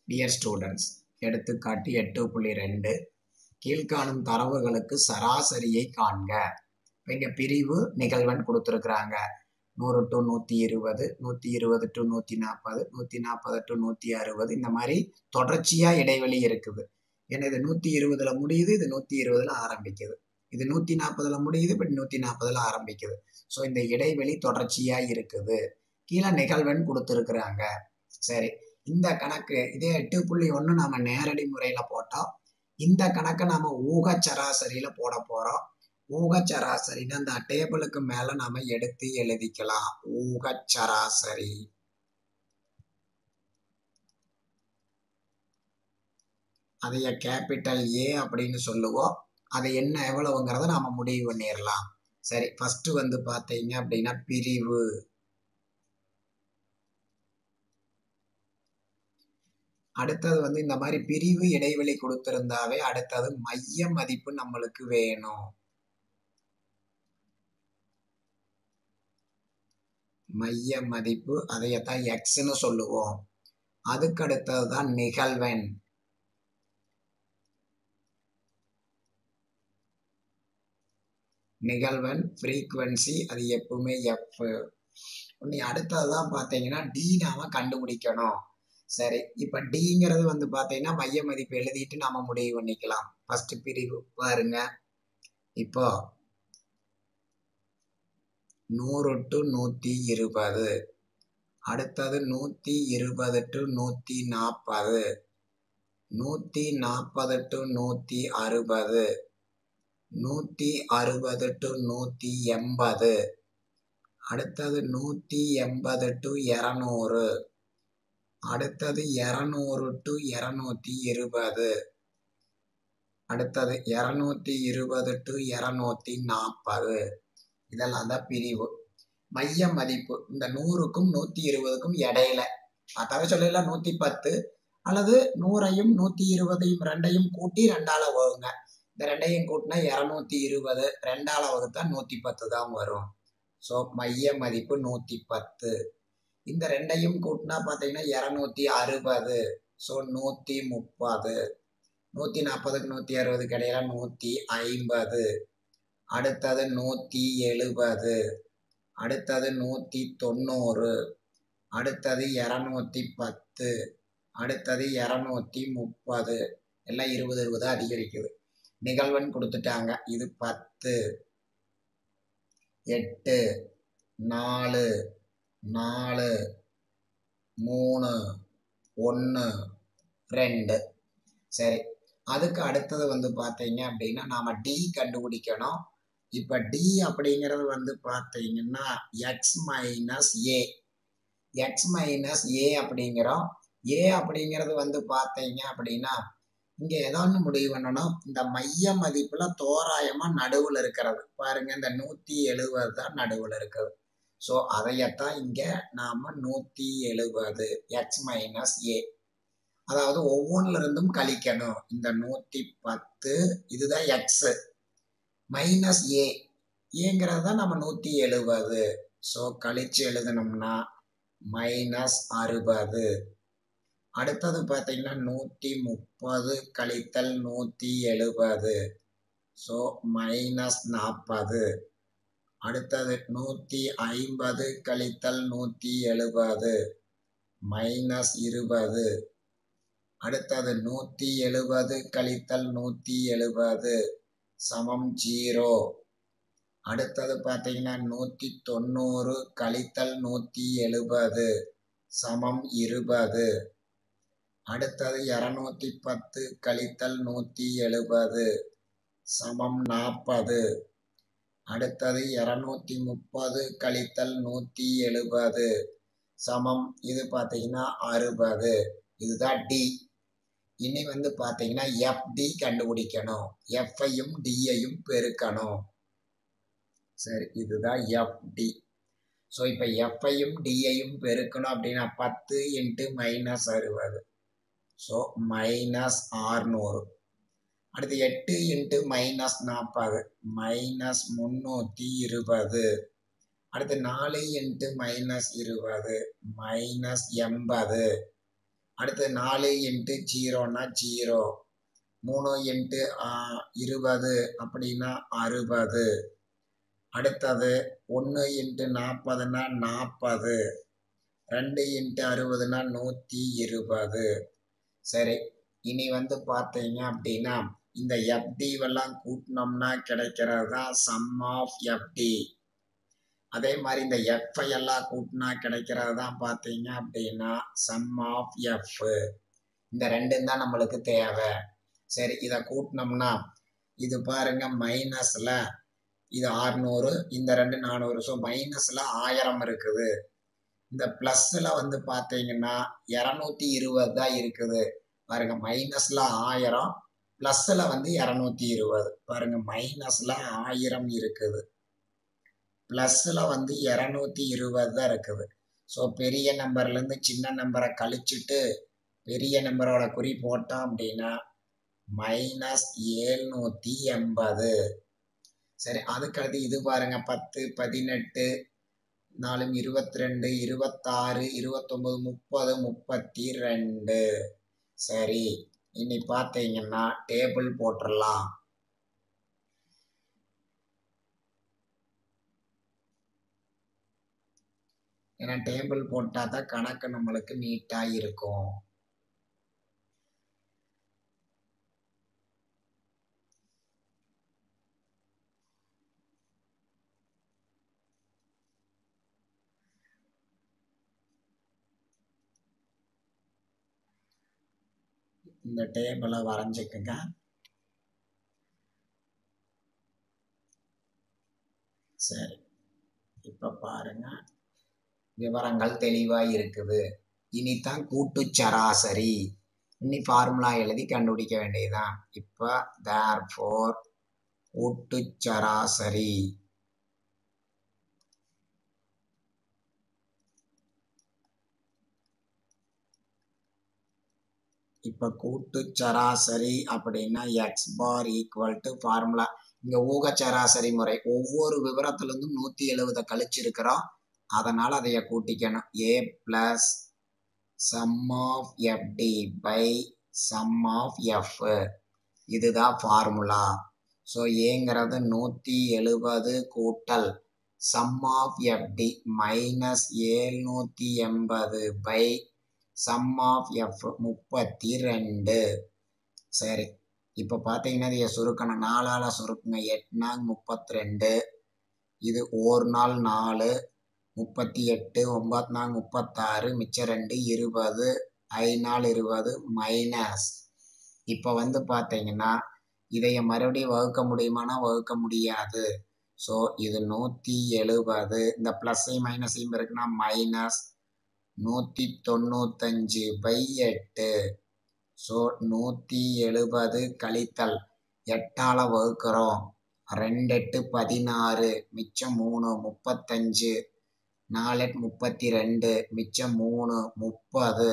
dear students எடுத்துக்காட்டு எட்டு புள்ளி ரெண்டு கீழ்காணும் தரவுகளுக்கு சராசரியை காண்க இப்போ இங்கே பிரிவு நிகழ்வெண் கொடுத்துருக்குறாங்க நூறு டு நூற்றி இருபது நூற்றி இருபது டு நூற்றி நாற்பது நூற்றி நாற்பது டு நூற்றி அறுபது இந்த மாதிரி தொடர்ச்சியாக இடைவெளி இருக்குது ஏன்னா இது நூற்றி இருபதில் முடியுது இது நூற்றி இருபதில் ஆரம்பிக்குது இது நூற்றி நாற்பதில் முடியுது இப்படி நூற்றி நாற்பதில் ஆரம்பிக்குது ஸோ இந்த இடைவெளி தொடர்ச்சியாக இருக்குது கீழே நிகழ்வெண் கொடுத்துருக்குறாங்க சரி இந்த கணக்கு இதே எட்டு புள்ளி ஒன்று நம்ம நேரடி முறையில் போட்டோம் இந்த கணக்கை நம்ம ஊக சராசரியில் போட போகிறோம் ஊக சராசரின்னு அந்த டேபிளுக்கு மேலே நம்ம எடுத்து எழுதிக்கலாம் ஊக சராசரி அதைய கேபிட்டல் ஏ அப்படின்னு சொல்லுவோம் அது என்ன எவ்வளவுங்கிறத நாம முடிவு பண்ணிடலாம் சரி ஃபர்ஸ்ட் வந்து பார்த்தீங்க அப்படின்னா பிரிவு அடுத்தது வந்து இந்த மாதிரி பிரிவு இடைவெளி கொடுத்திருந்தாவே அடுத்தது மைய மதிப்பு நம்மளுக்கு வேணும் மைய மதிப்பு அதையத்தான் எக்ஸ்ன்னு சொல்லுவோம் அதுக்கு அடுத்தது தான் நிகழ்வெண் நிகழ்வெண் ஃப்ரீக்குவென்சி அது எப்பவுமே எஃப் நீ அடுத்ததுதான் பார்த்தீங்கன்னா டி நாம கண்டுபிடிக்கணும் சரி இப்போ டிங்கிறது வந்து பார்த்தீங்கன்னா மைய மதிப்பு எழுதிட்டு நாம முடிவு பண்ணிக்கலாம் ஃபர்ஸ்ட் பிரிவு பாருங்க இப்போ நூறு டு நூற்றி இருபது அடுத்தது நூற்றி இருபது டு நூற்றி நாற்பது நூற்றி நாற்பது டு நூற்றி அறுபது நூற்றி அறுபது டு நூற்றி எண்பது அடுத்தது நூற்றி எண்பது டு இரநூறு அடுத்தது இரநூறு டு இரநூத்தி இருபது அடுத்தது இரநூத்தி இருபது டு இரநூத்தி நாற்பது இதெல்லாம் தான் பிரிவு மைய மதிப்பு இந்த நூறுக்கும் நூற்றி இருபதுக்கும் இடையில அதாவே சொல்லலாம் நூற்றி பத்து அல்லது நூறையும் நூற்றி இருபதையும் ரெண்டையும் கூட்டி ரெண்டால வகுங்க இந்த ரெண்டையும் கூட்டினா இரநூத்தி இருபது ரெண்டால வகுத்தா நூற்றி பத்து தான் வரும் ஸோ மைய மதிப்பு நூற்றி பத்து இந்த ரெண்டையும் கூட்டினா பார்த்தீங்கன்னா இரநூத்தி அறுபது ஸோ நூற்றி முப்பது நூற்றி நாற்பதுக்கு நூற்றி அறுபதுக்கு இடையில நூற்றி ஐம்பது அடுத்தது நூற்றி எழுபது அடுத்தது நூற்றி தொண்ணூறு அடுத்தது இரநூத்தி பத்து அடுத்தது இரநூத்தி முப்பது எல்லாம் இருபது இருபது அதிகரிக்குது நிகழ்வெண் கொடுத்துட்டாங்க இது பத்து எட்டு நாலு நாலு மூணு ஒன்று ரெண்டு சரி அதுக்கு அடுத்தது வந்து பார்த்தீங்க அப்படின்னா நாம் டி கண்டுபிடிக்கணும் இப்போ டி அப்படிங்கிறது வந்து பார்த்தீங்கன்னா X minus A X minus A அப்படிங்கிறோம் ஏ அப்படிங்கிறது வந்து பார்த்தீங்க அப்படின்னா இங்கே ஏதாவது முடிவு பண்ணணும் இந்த மைய மதிப்பில் தோராயமாக நடுவில் இருக்கிறது பாருங்க இந்த நூற்றி எழுபது தான் நடுவில் இருக்குது ஸோ அதையத்தான் இங்கே நாம் நூற்றி எழுபது எக்ஸ் மைனஸ் ஏ அதாவது ஒவ்வொன்றுல இருந்தும் கழிக்கணும் இந்த நூற்றி பத்து இதுதான் எக்ஸ் மைனஸ் ஏ ஏங்கிறது தான் நம்ம நூற்றி எழுபது ஸோ கழிச்சு எழுதணும்னா மைனஸ் அறுபது அடுத்தது பார்த்தீங்கன்னா நூற்றி முப்பது கழித்தல் நூற்றி எழுபது ஸோ மைனஸ் நாற்பது அடுத்தது நூற்றி ஐம்பது கழித்தல் நூற்றி எழுபது மைனஸ் இருபது அடுத்தது நூற்றி எழுபது கழித்தல் நூற்றி எழுபது சமம் ஜீரோ அடுத்தது பார்த்தீங்கன்னா நூற்றி தொண்ணூறு கழித்தல் நூற்றி எழுபது சமம் இருபது அடுத்தது இரநூத்தி பத்து கழித்தல் நூற்றி எழுபது சமம் நாற்பது அடுத்தது இரநூத்தி முப்பது கழித்தல் நூற்றி எழுபது சமம் இது பார்த்தீங்கன்னா அறுபது இதுதான் டி இனி வந்து பார்த்தீங்கன்னா எஃப்டி கண்டுபிடிக்கணும் எஃப்ஐயும் டியையும் பெருக்கணும் சரி இதுதான் எஃப்டி ஸோ இப்போ எஃப்ஐயும் டியையும் பெருக்கணும் அப்படின்னா பத்து இன்ட்டு மைனஸ் அறுபது ஸோ மைனஸ் ஆறுநூறு அடுத்து எட்டு இன்ட்டு மைனஸ் நாற்பது மைனஸ் முந்நூற்றி இருபது அடுத்து நாலு இன்ட்டு மைனஸ் இருபது மைனஸ் எண்பது அடுத்து நாலு இன்ட்டு ஜீரோனா ஜீரோ மூணு இன்ட்டு இருபது அப்படின்னா அறுபது அடுத்தது ஒன்று இன்ட்டு நாற்பதுனா நாற்பது ரெண்டு இன்ட்டு அறுபதுனா நூற்றி இருபது சரி இனி வந்து பார்த்தீங்க அப்படின்னா இந்த எஃப்டிவெல்லாம் கூட்டினோம்னா கிடைக்கிறது தான் சம் ஆஃப் எஃப்டி அதே மாதிரி இந்த எஃப்ஐ எல்லாம் கூட்டினா கிடைக்கிறது தான் பார்த்தீங்க அப்படின்னா சம் ஆஃப் எஃப் இந்த ரெண்டும் தான் நம்மளுக்கு தேவை சரி இதை கூட்டினோம்னா இது பாருங்க மைனஸில் இது ஆறுநூறு இந்த ரெண்டு நானூறு ஸோ மைனஸில் ஆயிரம் இருக்குது இந்த ப்ளஸ்ஸில் வந்து பார்த்தீங்கன்னா இரநூத்தி இருபது தான் இருக்குது பாருங்க மைனஸில் ஆயிரம் ப்ளஸ்ஸில் வந்து இரநூத்தி இருபது பாருங்க மைனஸில் ஆயிரம் இருக்குது ப்ளஸ்ஸில் வந்து இரநூத்தி இருபது தான் இருக்குது ஸோ பெரிய நம்பர்லேருந்து சின்ன நம்பரை கழிச்சுட்டு பெரிய நம்பரோட குறி போட்டோம் அப்படின்னா மைனஸ் ஏழ்நூற்றி எண்பது சரி அதுக்கடுத்து இது பாருங்க பத்து பதினெட்டு நாலும் இருபத்தி ரெண்டு இருபத்தாறு இருபத்தொம்பது முப்பது முப்பத்தி ரெண்டு சரி இனி பார்த்தீங்கன்னா டேபிள் போட்டுடலாம் ஏன்னா டேபிள் போட்டால் தான் கணக்கு நம்மளுக்கு நீட்டாக இருக்கும் இந்த டேபிளை வரைஞ்சிக்குங்க சரி இப்போ பாருங்க விவரங்கள் தெளிவாக இருக்குது இனித்தான் கூட்டு சராசரி இனி ஃபார்முலா எழுதி கண்டுபிடிக்க வேண்டியதுதான் இப்போ தேர் ஃபோர் கூட்டு சராசரி இப்போ கூட்டு சராசரி அப்படின்னா X bar equal to formula இங்கே ஊக சராசரி முறை ஒவ்வொரு விவரத்துலேருந்தும் நூற்றி எழுபதை கழிச்சிருக்கிறோம் அதனால் அதைய கூட்டிக்கணும் A plus sum of F D by sum of F இதுதான் ஃபார்முலா ஸோ ஏங்கிறது நூற்றி எழுபது கூட்டல் சம் ஆஃப் எஃப்டி மைனஸ் ஏழ்நூற்றி எண்பது பை சம் ஆஃப் எஃப் முப்பத்தி ரெண்டு சரி இப்போ பார்த்தீங்கன்னா இதை சுருக்கணும் நாலால் சுருக்குங்க எட்டுனாங்க முப்பத்தி ரெண்டு இது ஒரு நாள் நாலு முப்பத்தி எட்டு ஒம்பத்தி நாலு முப்பத்தாறு மிச்சம் ரெண்டு இருபது ஐநாள் இருபது மைனஸ் இப்போ வந்து பார்த்தீங்கன்னா இதைய மறுபடியும் வகுக்க முடியுமானா வகுக்க முடியாது ஸோ இது நூற்றி எழுபது இந்த ப்ளஸ்ஸையும் மைனஸையும் இருக்குன்னா மைனஸ் நூற்றி தொண்ணூத்தஞ்சு பை எட்டு ஸோ நூற்றி எழுபது கழித்தல் எட்டால் வகுக்கிறோம் ரெண்டு எட்டு பதினாறு மிச்சம் மூணு முப்பத்தஞ்சு நாலு எட்டு முப்பத்தி ரெண்டு மிச்சம் மூணு முப்பது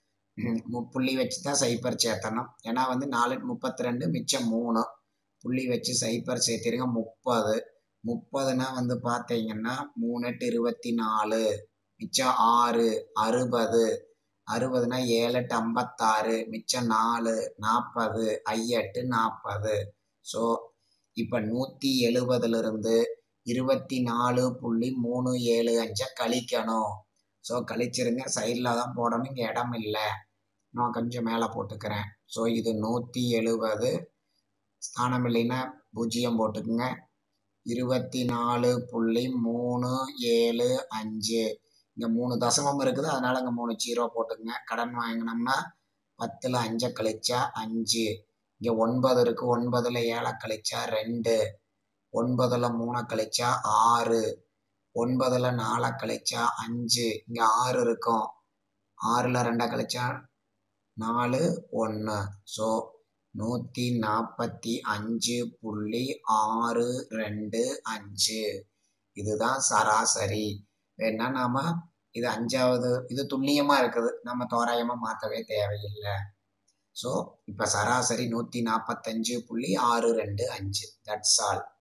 புள்ளி வச்சு தான் சைப்பர் சேர்த்தணும் ஏன்னா வந்து நாலு எட்டு முப்பத்தி ரெண்டு மிச்சம் மூணு புள்ளி வச்சு சைப்பர் சேர்த்திருங்க முப்பது முப்பதுனா வந்து பார்த்தீங்கன்னா மூணு எட்டு இருபத்தி நாலு மிச்சம் ஆறு அறுபது அறுபதுனா ஏழு எட்டு ஐம்பத்தாறு மிச்சம் நாலு நாற்பது ஐயெட்டு நாற்பது ஸோ இப்போ நூற்றி எழுபதுலேருந்து இருபத்தி நாலு புள்ளி மூணு ஏழு அஞ்சை கழிக்கணும் ஸோ கழிச்சிருங்க சைடில் தான் போடணும் இங்கே இடம் இல்லை நான் கொஞ்சம் மேலே போட்டுக்கிறேன் ஸோ இது நூற்றி எழுபது ஸ்தானம் இல்லைன்னா பூஜ்ஜியம் போட்டுக்குங்க இருபத்தி நாலு புள்ளி மூணு ஏழு அஞ்சு இங்கே மூணு தசமம் இருக்குது அதனால் இங்கே மூணு ஜீரோ போட்டுக்குங்க கடன் வாங்கினோம்னா பத்தில் அஞ்சை கழிச்சா அஞ்சு இங்கே ஒன்பது இருக்குது ஒன்பதில் ஏழை கழிச்சா ரெண்டு ஒன்பதில் மூணை கழிச்சா ஆறு ஒன்பதில் நாலை கழிச்சா அஞ்சு இங்கே ஆறு இருக்கும் ஆறில் ரெண்டை கழிச்சா நாலு ஒன்று ஸோ நூற்றி நாற்பத்தி அஞ்சு புள்ளி ஆறு ரெண்டு அஞ்சு இதுதான் சராசரி வேணா நாம் இது அஞ்சாவது இது துல்லியமாக இருக்குது நம்ம தோராயமாக மாற்றவே தேவையில்லை ஸோ இப்போ சராசரி நூற்றி நாற்பத்தஞ்சு புள்ளி ஆறு ரெண்டு அஞ்சு தட்ஸ் ஆல்